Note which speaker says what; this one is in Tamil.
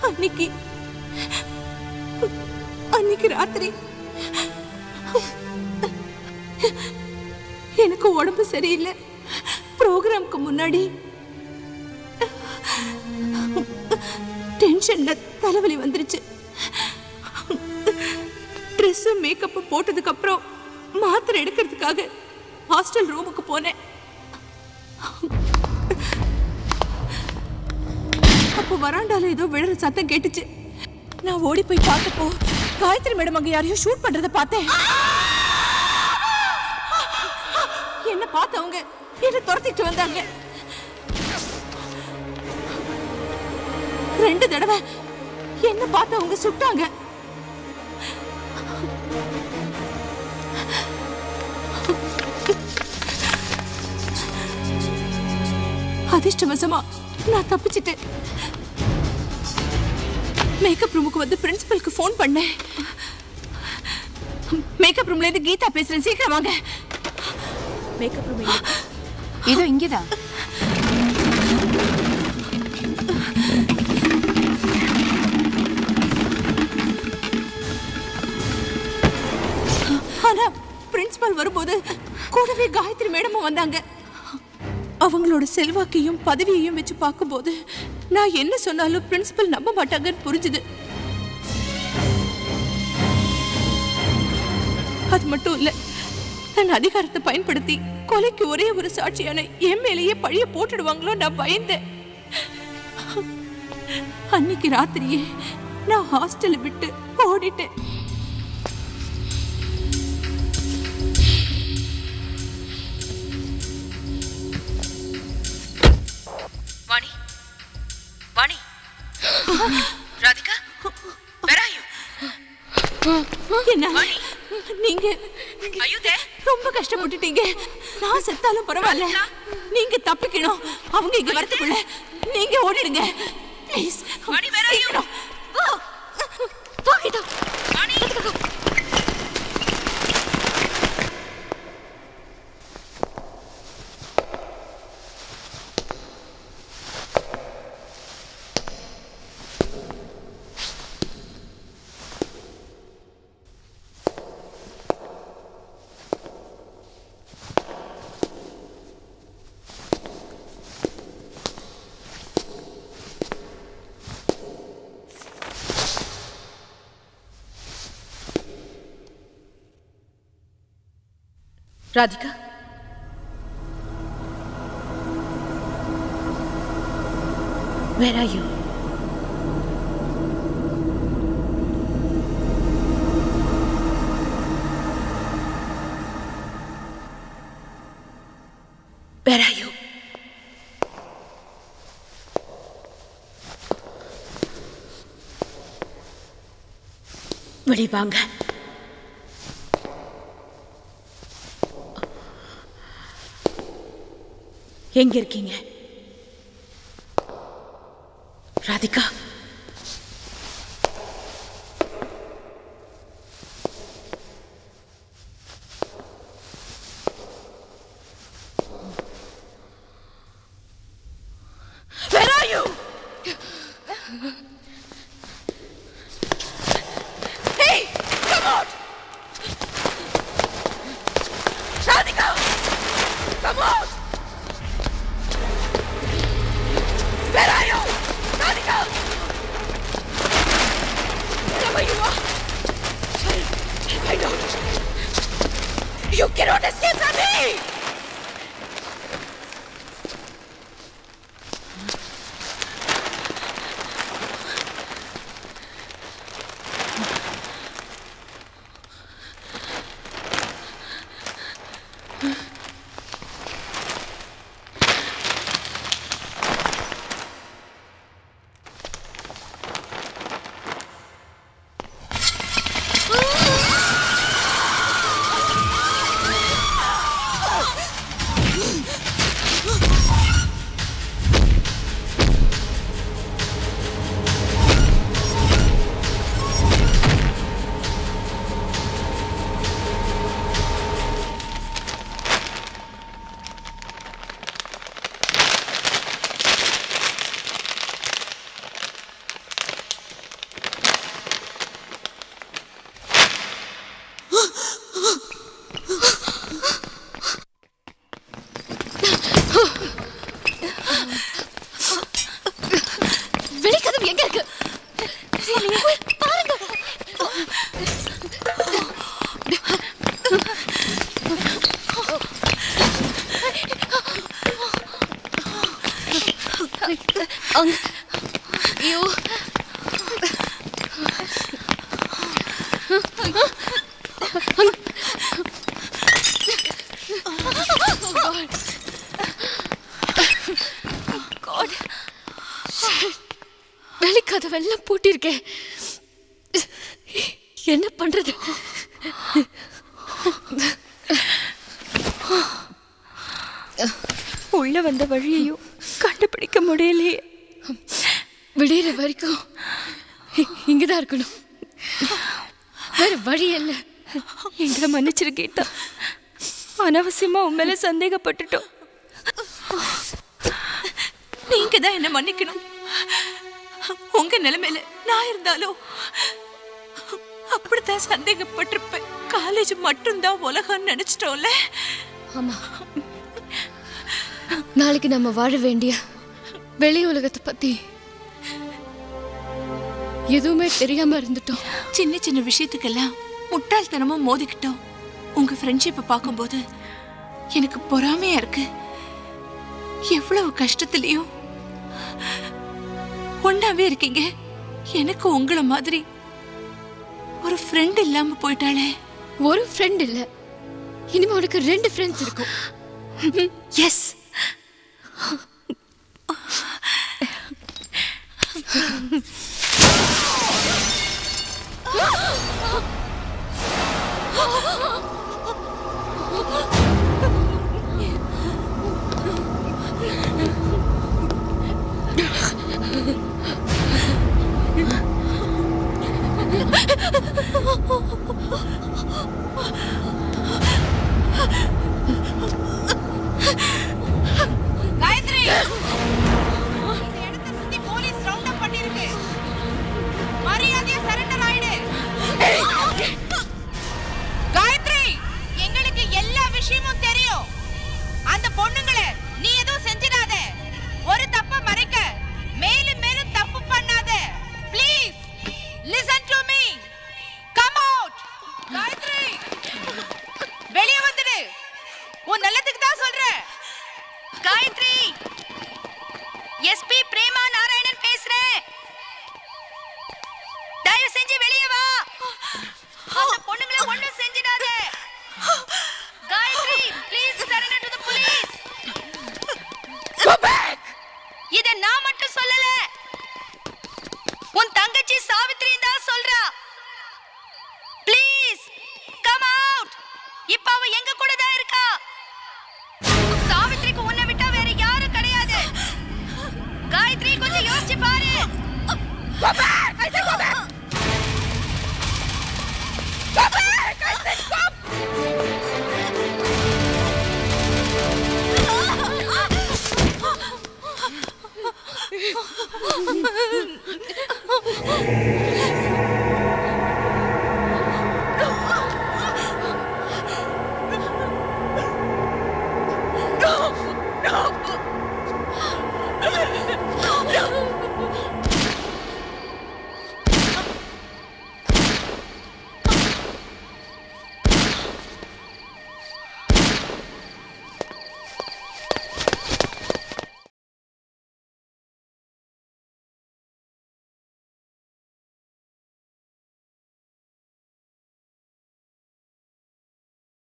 Speaker 1: அன்னைக்கு அன்னைக்கு ராத்திரி எனக்கு உடம்பு சரியில்லை ப்ரோக்ராம்க்கு முன்னாடி டென்ஷன்ல தலைவலி வந்துருச்சு ட்ரெஸ் மேக்கப் போட்டதுக்கு அப்புறம் மாத்திரை எடுக்கிறதுக்காக ஹாஸ்டல் ரூமுக்கு போனேன் அப்போ வராண்டால ஏதோ விழற சத்தம் கேட்டுச்சு நான் ஓடி போய் பார்த்தப்போ காயத்ரி மேடம் அங்க யாரையும் ஷூட் பண்றத பார்த்தேன் என்ன பார்த்தவங்க என்ன துரத்திட்டு வந்தாங்க ரெண்டு தடவை என்ன பார்த்தவங்க சுட்டாங்க அதிர்ஷ்டவசமா நான் தப்பிச்சிட்டேன் மேக்கப் ரூமுக்கு வந்து பிரின்சிபலுக்கு ஃபோன் பண்ணேன் மேக்கப் ரூம்ல இருந்து கீதா பேசுறேன் சீக்கிரம் வாங்க மேக்கப் ரூம்
Speaker 2: இதோ இங்கேதான்
Speaker 1: ஆனா பிரின்சிபல் வரும்போது கூடவே காயத்ரி மேடமும் வந்தாங்க அவங்களோட செல்வாக்கையும் பதவியையும் வச்சு பார்க்கும்போது நான் என்ன சொன்னாலும் பிரின்சிபல் நம்ப மாட்டாங்கன்னு புரிஞ்சுது அது மட்டும் இல்ல தன் அதிகாரத்தை பயன்படுத்தி கொலைக்கு ஒரே ஒரு சாட்சியான என் மேலேயே பழிய போட்டுடுவாங்களோ நான் பயந்தேன் அன்னைக்கு ராத்திரியே நான் ஹாஸ்டலை விட்டு ஓடிட்டேன்
Speaker 3: Vani Vani Radhika where are you
Speaker 1: என்ன நீங்க
Speaker 3: are you there
Speaker 1: ரொம்ப கஷ்டப்பட்டுட்டீங்க நான் செத்தாலும் பரவாயில்ல நீங்க தப்பிக்கணும் அவங்க இங்க வரதுக்குள்ள நீங்க ஓடிடுங்க please
Speaker 3: Vani, where are you? Vani Radhika
Speaker 1: Where are you? Where are you? வெளி வாங்க எங்க இருக்கீங்க Radhika Where are you? Hey, come out! Radhika, come out! Where are you? Radhika! Wherever you are, I'll, I'll find out. You cannot escape from me!
Speaker 4: ஐயோ God. Shit. வெளிக்கதவெல்லாம் பூட்டியிருக்கேன் என்ன பண்றது
Speaker 2: உள்ள வந்த வழியையும் கண்டுபிடிக்க முடியலையே
Speaker 4: விடியிற வரைக்கும் இ- இங்கதான் இருக்கணும் வேற வழி இல்ல
Speaker 2: எங்களை மன்னிச்சிரு கீதா அனாவசியமா உன் மேல சந்தேகப்பட்டுட்டோம்
Speaker 1: நீங்க தான் என்ன மன்னிக்கணும் உங்க நிலைமையில நான் இருந்தாலும் அப்படித்தான் சந்தேகப்பட்டிருப்பேன் காலேஜ் மட்டும்தான் உலகம்னு நினைச்சிட்டோம்ல
Speaker 4: ஆமா நாளைக்கு நம்ம வாழ வேண்டிய வெளி உலகத்தை பத்தி எதுவுமே தெரியாம இருந்துட்டோம்
Speaker 1: சின்ன சின்ன விஷயத்துக்கெல்லாம் முட்டாள்தனமும் மோதிக்கிட்டோம் உங்க ஃப்ரெண்ட்ஷிப்பை பார்க்கும்போது எனக்கு பொறாமையா இருக்கு எவ்வளவு கஷ்டத்துலயும் ஒண்ணாவே இருக்கீங்க எனக்கு உங்களை மாதிரி ஒரு ஃப்ரெண்ட் இல்லாம போயிட்டாளே
Speaker 4: ஒரு ஃப்ரெண்ட் இல்ல இனிமே உனக்கு ரெண்டு ஃப்ரெண்ட்ஸ் இருக்கும்
Speaker 1: எஸ்
Speaker 3: காயத்ரி இந்த இடத்தை சுத்தி போலீஸ் ரவுண்ட் அப் பண்ணிருக்கு மரியாதையா சரண்டர் ஆயிடு காயத்ரி எங்களுக்கு எல்லா விஷயமும் தெரியும் அந்த பொண்ணுங்களை நீ எதுவும் செஞ்சிடாத ஒரு தப்ப மறைக்க மேலும் மேலும் தப்பு பண்ணாத please listen to me come out Gayathri வெளியே வந்துடு உன் நல்லதுக்கு தான் சொல்றேன் காயத்ரி எஸ்பி பிரேமா நாராயணன் பேசுறேன் தயவு செஞ்சு வெளியே வா அந்த பொண்ணுங்களை ஒண்ணும் செஞ்சிடாத Gayathri please surrender to the police go back இத நான் மட்டும் சொல்லல உன் தங்கச்சி சாவித்ரி தான் சொல்றா ப்ளீஸ் கம் அவுட் இப்ப அவ எங்க கூட தான் இருக்கா சாவித்ரிக்கு உன்னை விட்டா வேற யாரும் கிடையாது காயத்ரி கொஞ்சம் யோசிச்சு பாரு Go back! I said go back! Go back! I said go